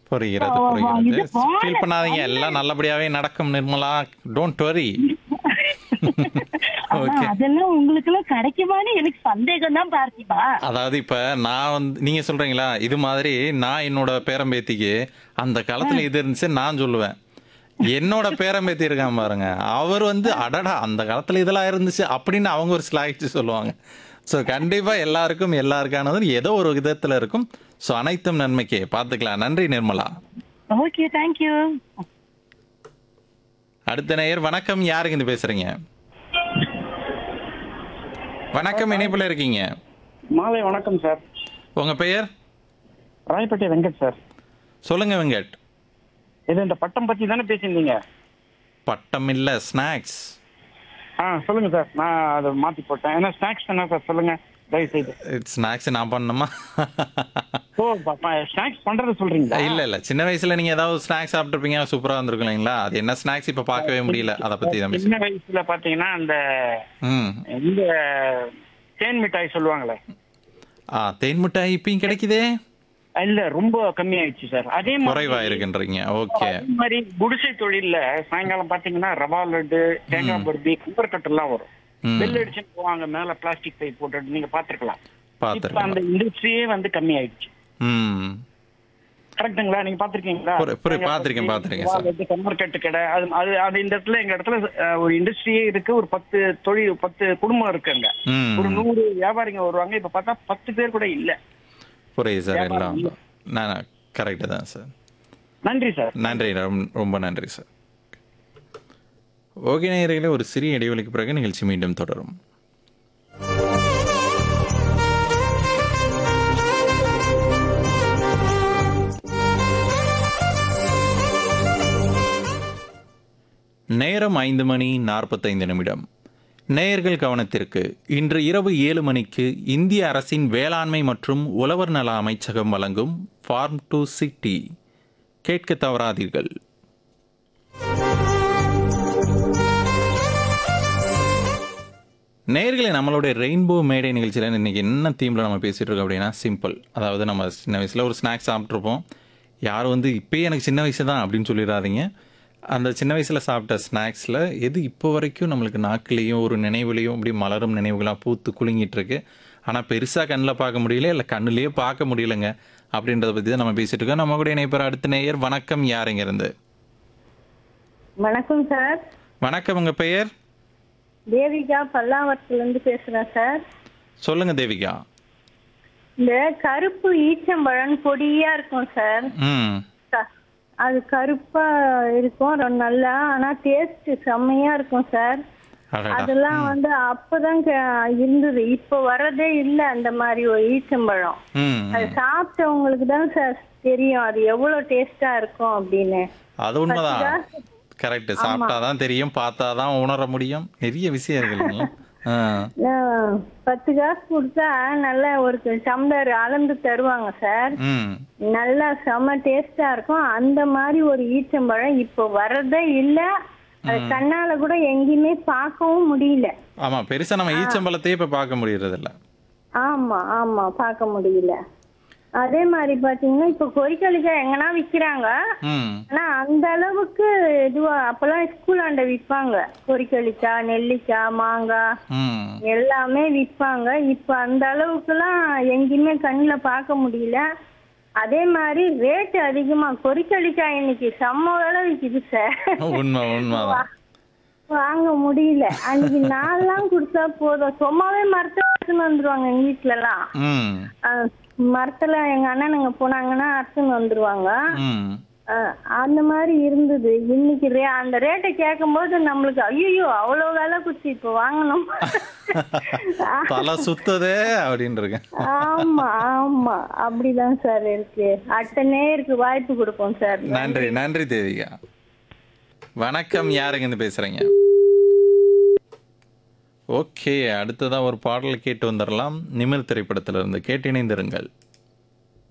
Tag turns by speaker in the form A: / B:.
A: புரிகிறது
B: ஓ,
A: புரிகிறது
B: இது போன-
A: ஃபீல் பண்ணாதீங்க எல்லாம் நல்லபடியாவே நடக்கும் நிர்மலா டோன்ட் வரி
B: ஆனா,
A: ஓகே
B: அதெல்லாம் உங்களுக்கு எல்லாம் கிடைக்குமான்னு எனக்கு சந்தேகம் தான் பார்த்திபா
A: அதாவது இப்ப நான் வந்து நீங்க சொல்றீங்களா இது மாதிரி நான் என்னோட பேரம்பேத்திக்கு அந்த காலத்துல இது இருந்துச்சு நான் சொல்லுவேன் என்னோட பேரம்பேத்தி இருக்கான் பாருங்க அவர் வந்து அடடா அந்த காலத்துல இதெல்லாம் இருந்துச்சு அப்படின்னு அவங்க ஒரு ஸ்லாகிச்சு சொல்லுவாங்க ஸோ கண்டிப்பா எல்லாருக்கும் எல்லாருக்கானது ஏதோ ஒரு விதத்துல இருக்கும் ஸோ அனைத்தும் நன்மைக்கே பார்த்துக்கலாம் நன்றி நிர்மலா
B: ஓகே தேங்க்யூ
A: அடுத்த நேயர் வணக்கம் யாருங்க இருந்து பேசுறீங்க வணக்கம் இணைப்புல இருக்கீங்க
C: மாலை வணக்கம் சார்
A: உங்க பெயர்
C: ராயப்பேட்டை வெங்கட் சார்
A: சொல்லுங்க வெங்கட்
C: இது இந்த பட்டம் பத்தி தானே பேசியிருந்தீங்க
A: பட்டம் இல்ல ஸ்நாக்ஸ்
C: ஆ சொல்லுங்க சார் நான் அதை மாத்தி போட்டேன் ஏன்னா ஸ்நாக்ஸ் தானே சார் சொல்லுங்க தயவு செய்து
A: ஸ்நாக்ஸ் நான் பண்ணணுமா
C: ஓ ஸ்நாக்ஸ் பண்றது சொல்றீங்களா
A: இல்ல இல்ல சின்ன வயசுல நீங்க ஏதாவது ஸ்நாக்ஸ் சாப்பிட்டுருப்பீங்க சூப்பரா இருந்திருக்கும் இல்லைங்களா அது என்ன ஸ்நாக்ஸ் இப்ப பார்க்கவே முடியல அத பத்தி தான் பேச
C: சின்ன வயசுல பாத்தீங்கன்னா அந்த
A: ம்
C: இந்த தேன் மிட்டாய் சொல்லுவாங்களே
A: ஆ தேன் மிட்டாய் இப்பயும் கிடைக்குதே
C: இல்ல ரொம்ப கம்மி ஆயிடுச்சு சார் அதே
A: குறைவா
C: மாதிரி
A: இருக்குன்றீங்க ஓகே
C: அதே மாதிரி குடிசை தொழில்ல சாயங்காலம் பாத்தீங்கன்னா ரவா லட்டு தேங்காய் பருப்பி குப்பர் எல்லாம் வரும்
A: ம்.
C: பெல் அடிச்சுன்னு போவாங்க மேல பிளாஸ்டிக் பை போட்டு நீங்க பாத்துருக்கலாம் இப்ப
A: பார்த்துருக்கேன்
C: அந்த இண்டஸ்ட்ரியே வந்து கம்மி ஆயிடுச்சு
A: ம்
C: கரெக்ட்டுங்களா நீங்க பாத்திருக்கீங்களா
A: புரி- புரி- பாத்திருக்கேன், பாத்திருக்கேன் சார்.
C: கம்மர்கட்டு கடை அது அது அது இந்த இடத்துல எங்க இடத்துல அஹ், ஒரு இண்டஸ்ட்ரியே இருக்கு ஒரு பத்து தொழில் பத்து குடும்பம் இருக்குங்க ஒரு
A: ம்
C: நூறு வியாபாரிங்க வருவாங்க இப்ப பார்த்தா பத்து பேர் கூட இல்ல
A: புரியுது சார் எல்லாம் நான் கரெக்டு தான் சார்
C: நன்றி சார்
A: நன்றி ரொம்ப- ரொம்ப நன்றி சார் ஓகே நேயர்களே ஒரு சிறிய இடைவெளிக்கு பிறகு நிகழ்ச்சி மீண்டும் தொடரும் நேரம் ஐந்து மணி நாற்பத்தைந்து நிமிடம் நேயர்கள் கவனத்திற்கு இன்று இரவு ஏழு மணிக்கு இந்திய அரசின் வேளாண்மை மற்றும் உழவர் நல அமைச்சகம் வழங்கும் ஃபார்ம் டு சிட்டி கேட்க தவறாதீர்கள் நேயர்களே நம்மளுடைய ரெயின்போ மேடை நிகழ்ச்சியில் இன்னைக்கு என்ன தீமில் நம்ம பேசிட்டு இருக்கோம் அப்படின்னா சிம்பிள் அதாவது நம்ம சின்ன வயசில் ஒரு ஸ்நாக்ஸ் சாப்பிட்ருப்போம் யாரும் வந்து இப்போயே எனக்கு சின்ன வயசு தான் அப்படின்னு சொல்லிடாதீங்க அந்த சின்ன வயசில் சாப்பிட்ட ஸ்நாக்ஸில் எது இப்போ வரைக்கும் நம்மளுக்கு நாக்குலேயும் ஒரு நினைவுலையும் அப்படி மலரும் நினைவுகளாக பூத்து குலுங்கிட்டு இருக்கு ஆனால் பெருசாக கண்ணில் பார்க்க முடியல இல்லை கண்ணுலேயே பார்க்க முடியலங்க அப்படின்றத பற்றி தான் நம்ம பேசிட்டு இருக்கோம் நம்ம கூட இணைப்பர் அடுத்த நேயர் வணக்கம் யாருங்க இருந்து
D: வணக்கம் சார்
A: வணக்கம் உங்கள் பெயர்
D: தேவிகா பல்லாவரத்துல இருந்து பேசுறேன் சார்
A: சொல்லுங்க தேவிகா
D: இந்த கருப்பு ஈச்சம்பழம் பொடியா இருக்கும் சார்
A: ம்
D: க- அது கருப்பா இருக்கும் ரொம்ப நல்லா ஆனா டேஸ்ட் செம்மையா இருக்கும் சார்
A: அடடா
D: அதெல்லாம் வந்து அப்பதான் க- இருந்தது இப்ப வரதே இல்ல அந்த மாதிரி ஒரு ஈச்சம்பழம்
A: ம்
D: அது சாப்பிட்டவங்களுக்கு தான் சார் தெரியும் அது எவ்வளவு டேஸ்டா இருக்கும் அப்படின்னு
A: அது உண்மைதான் கரெக்ட் சாப்பிட்டாதான் தெரியும் பார்த்தாதான் உணர முடியும் நிறைய விஷயம் இருக்கு இல்லைங்களா ஆ.
D: நான் பத்து காசு கொடுத்தா நல்லா ஒரு டம்ளர் அளந்து தருவாங்க சார்
A: ம்
D: நல்லா செம டேஸ்டா இருக்கும் அந்த மாதிரி ஒரு ஈச்சம்பழம் இப்போ வரதே இல்ல அது கண்ணால கூட எங்கேயுமே பார்க்கவும் முடியல
A: ஆமா பெருசா நம்ம ஈச்சம்பழத்தையே இப்ப பார்க்க முடியறது இல்ல
D: ஆமா ஆமா பார்க்க முடியல அதே மாதிரி பாத்தீங்கன்னா இப்போ கொறிக்களிக்காய் எங்கன்னா விக்கிறாங்க
A: ம்
D: ஆனா அந்த அளவுக்கு இதுவா அப்பெல்லாம் ஸ்கூலாண்ட விற்பாங்க கொறிக்களிக்காய் நெல்லிக்காய் மாங்காய்
A: ம்
D: எல்லாமே விற்பாங்க இப்ப அந்த அளவுக்குலாம் எங்கேயுமே கண்ணுல பார்க்க முடியல அதே மாதிரி ரேட் அதிகமா கொறிக்களிக்காய் இன்னைக்கு செம்ம விலை விக்குது சார்
A: உண்மை உண்மைதான்
D: வாங்க முடியல அன்னைக்கு நாலாம் கொடுத்தா போதும் சும்மாவே மரத்தை எடுத்துன்னு வந்துருவாங்க எங்க வீட்டுல எல்லாம்
A: ம்
D: அஹ் மரத்துல எங்க அண்ணனுங்க போனாங்கன்னா அறுத்துன்னு வந்துருவாங்க
A: ம்
D: அஹ் அந்த மாதிரி இருந்தது இன்னைக்கு ரே அந்த ரேட்டை கேட்கும்போது நம்மளுக்கு ஐயோ அவ்வளவு விலை குச்சி இப்ப வாங்கணும்
A: தலை சுத்ததே அப்படின்னு இருக்கேன்
D: ஆமா ஆமா அப்படிதான் சார் இருக்கு அடுத்த நேருக்கு வாய்ப்பு கொடுப்போம் சார்
A: நன்றி நன்றி தேவிகா வணக்கம் யாருங்க இருந்து பேசுறீங்க ஓகே அடுத்ததா ஒரு பாடல் கேட்டு வந்துடலாம் நிமிர் திரைப்படத்திலிருந்து கேட்டு இணைந்திருங்கள்